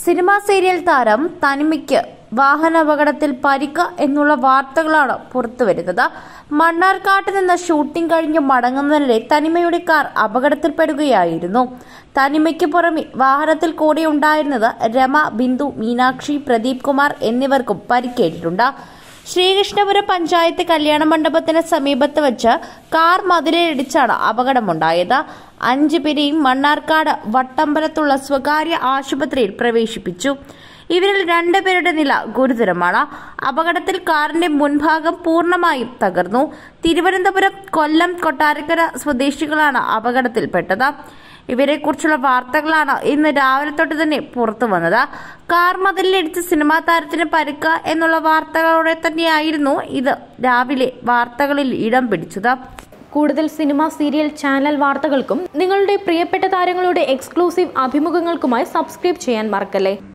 cinema serial താരം തനിമയ്ക്ക് വാഹനാപകടത്തിൽ പരിക്ക് എന്നുള്ള വാർത്തകളാണ് പുറത്തുവരുന്നത് മണ്ണാർക്കാട്ട് നിന്ന് ഷൂട്ടിംഗ് കഴിഞ്ഞ് മടങ്ങുന്നതിനിടെ തനിമയുടെ കാർ അപകടത്തിൽപ്പെടുകയായിരുന്നു തനിമയ്ക്ക് പുറമെ വാഹനത്തിൽ കൂടെ ഉണ്ടായിരുന്നത് രമ ബിന്ദു മീനാക്ഷി പ്രദീപ് കുമാർ എന്നിവർക്കും പരിക്കേറ്റിട്ടുണ്ട് ശ്രീകൃഷ്ണപുരം പഞ്ചായത്ത് കല്യാണ മണ്ഡപത്തിന് സമീപത്ത് വെച്ച് കാർ മതിലിടിച്ചാണ് അപകടമുണ്ടായത് അഞ്ചു പേരെയും മണ്ണാർക്കാട് വട്ടമ്പലത്തുള്ള സ്വകാര്യ ആശുപത്രിയിൽ പ്രവേശിപ്പിച്ചു ഇവരിൽ രണ്ടുപേരുടെ നില ഗുരുതരമാണ് അപകടത്തിൽ കാറിന്റെ മുൻഭാഗം പൂർണ്ണമായും തകർന്നു തിരുവനന്തപുരം കൊല്ലം കൊട്ടാരക്കര സ്വദേശികളാണ് അപകടത്തിൽപ്പെട്ടത് ഇവരെക്കുറിച്ചുള്ള വാർത്തകളാണ് ഇന്ന് രാവിലെ തൊട്ട് തന്നെ പുറത്തു വന്നത് കാർ മതിലിടിച്ച് സിനിമാ താരത്തിന് പരുക്ക് എന്നുള്ള വാർത്തകളോടെ തന്നെയായിരുന്നു ഇത് രാവിലെ വാർത്തകളിൽ ഇടം പിടിച്ചത് കൂടുതൽ സിനിമ സീരിയൽ ചാനൽ വാർത്തകൾക്കും നിങ്ങളുടെ പ്രിയപ്പെട്ട താരങ്ങളുടെ എക്സ്ക്ലൂസീവ് അഭിമുഖങ്ങൾക്കുമായി സബ്സ്ക്രൈബ് ചെയ്യാൻ മറക്കല്ലേ